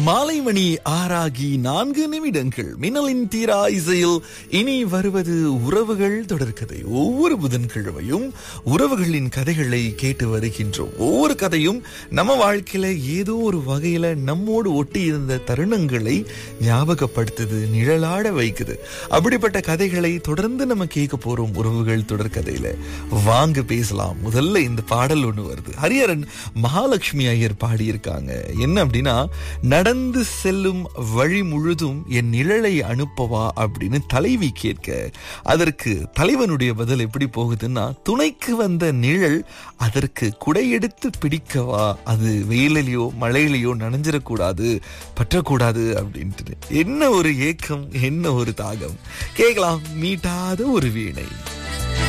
மாலை மணி ஆறாகி நான்கு நிமிடங்கள் மின்னலின் தீரா இசையில் இனி வருவது உறவுகள் தொடர்கதை ஒவ்வொரு புதன்கிழமையும் உறவுகளின் கதைகளை கேட்டு வருகின்றோம் ஒவ்வொரு கதையும் நம்ம வாழ்க்கையில ஏதோ ஒரு வகையில நம்மோடு ஒட்டி இருந்த தருணங்களை ஞாபகப்படுத்துது நிழலாட வைக்குது அப்படிப்பட்ட கதைகளை தொடர்ந்து நம்ம கேட்க போறோம் உறவுகள் தொடர்கதையில வாங்க பேசலாம் முதல்ல இந்த பாடல் ஒண்ணு வருது ஹரியரன் மகாலட்சுமி ஐயர் பாடியிருக்காங்க என்ன அப்படின்னா நடந்து செல்லும் வழி முழுதும் என் நிழலை அனுப்பவா அப்படின்னு தலைவி கேட்க அதற்கு தலைவனுடைய பதில் எப்படி போகுதுன்னா துணைக்கு வந்த நிழல் அதற்கு குடையெடுத்து பிடிக்கவா அது வெயிலிலேயோ மழையிலையோ நனைஞ்சிடக்கூடாது பற்றக்கூடாது அப்படின்ட்டு என்ன ஒரு ஏக்கம் என்ன ஒரு தாகம் கேட்கலாம் மீட்டாத ஒரு வீணை